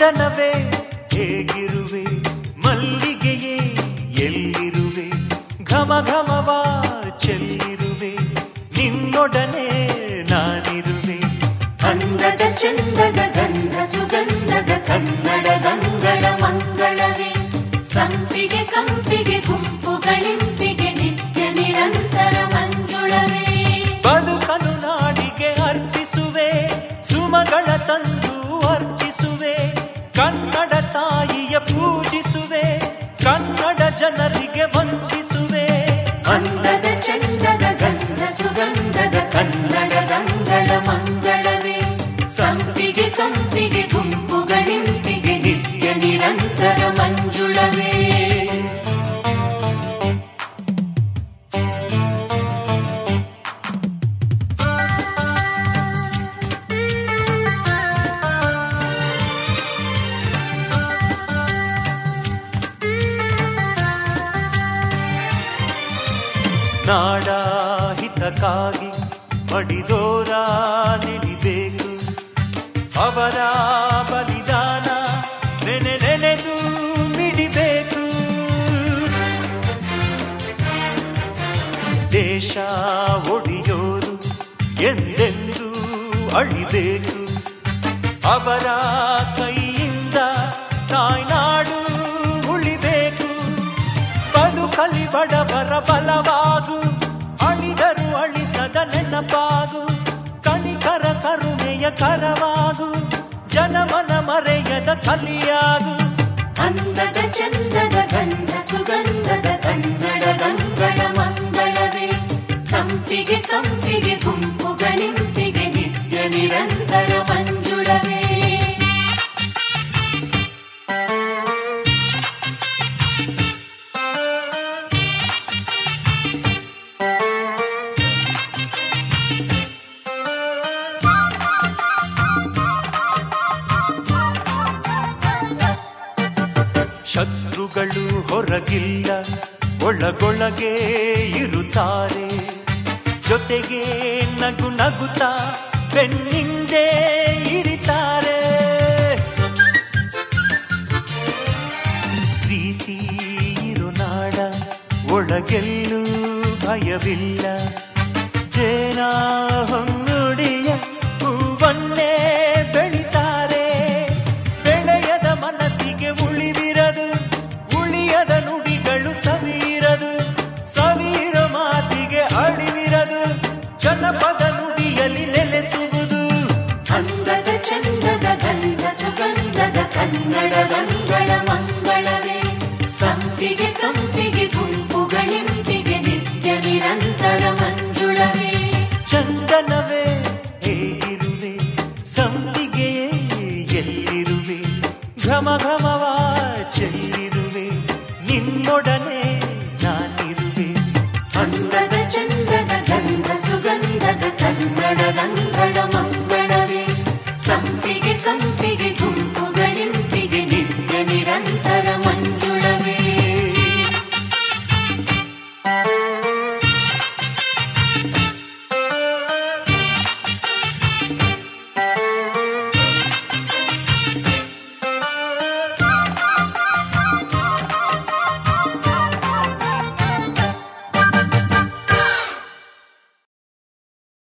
ಚಂದನವೇ ಹೇಗಿರುವೆ ಮಲ್ಲಿಗೆಯೇ ಎಲ್ಲಿರುವೆ ಘಮ ಘಮವ ಚೆಲ್ಲಿರುವೆ ನಿನ್ನೊಡನೆ ನಾನಿರುವೆ ಅಂದದ ಚಂದದ ಗಂಧ ಸುಗಂಧದ ಕನ್ನಡದಂಗಳ ಮಂಗಳವೇ ಸಂಪಿಗೆ ಕಂಪಿಗೆ ಗುಂಪುಗಳಿಂಪಿಗೆ ನಿತ್ಯ ನಿರಂತರ ಮಂಜುಳವೇ ಬದುಕನು ನಾಡಿಗೆ ಅರ್ಪಿಸುವೆ ಸುಮಗಳ ತಂದು ಅರ್ಚಿಸುವೆ ಕನ್ನಡ ತಾಯಿಯ ಪೂಜಿಸುವೆ ಕನ್ನಡ ಜನರಿಗೆ ವಂದಿಸುವೆ ಅಂದದ ಚಂದದ ಗಂಧ ಸುಗಂಧದ ಕನ್ನಡದಂಗಳ ಮಂಗಳವೇ ಸಂಪಿಗೆ ಕಂಪಿಗೆ ಗುಂಪುಗಳಿಂಪಿಗೆ ನಿತ್ಯ ನಿರಂತರ ಮಂಜುಳವೇ ನಾಡ ಹಿತಕ್ಕಾಗಿ ಮಡಿದೋರ ನಿಡಿಬೇಕು ಅವರ ಬಲಿದಾನ ನೆನೆ ನೆನೆದು ಮಿಡಿಬೇಕು ದೇಶ ಒಡಿಯೋರು ಎಂದೆಂದು ಅಳಿಬೇಕು ಅವರ ಕೈಯಿಂದ ತಾಯ್ನಾಡು ಉಳಿಬೇಕು ಬದುಕಲಿ ಬಡವರ ಬಲವಾಗು ಅಳಿದರು ಅಳಿಸದ ನೆನಪಾಗು ಕಣಿಕರ ಕರುಣೆಯ ಕರವಾಗು ಜನಮನ ಮರೆಯದ ಕಲಿಯಾಗು ಅಂದದ ಚಂದದ ಗಂಧ ಸುಗಂಧದ ಕನ್ನಡದಂಗಳ ಮಂಗಳವೇ ಸಂಪಿಗೆ ಕಂಪಿಗೆ ಗುಂಪುಗಳಿಂಪಿಗೆ ನಿತ್ಯ ನಿರಂತರ ಮಂಜುಳವೇ ಶತ್ರುಗಳು ಹೊರಗಿಲ್ಲ ಒಳಗೊಳಗೆ ಇರುತ್ತಾರೆ ಜೊತೆಗೆ ನಗು ನಗುತ್ತಾ ಬೆನ್ನಿಂದೆ ಇರಿತಾರೆ ಪ್ರೀತಿ ಇರು ನಾಡ ಒಳಗೆಲ್ಲೂ ಭಯವಿಲ್ಲ ಜೇನ ಹೊಂಗ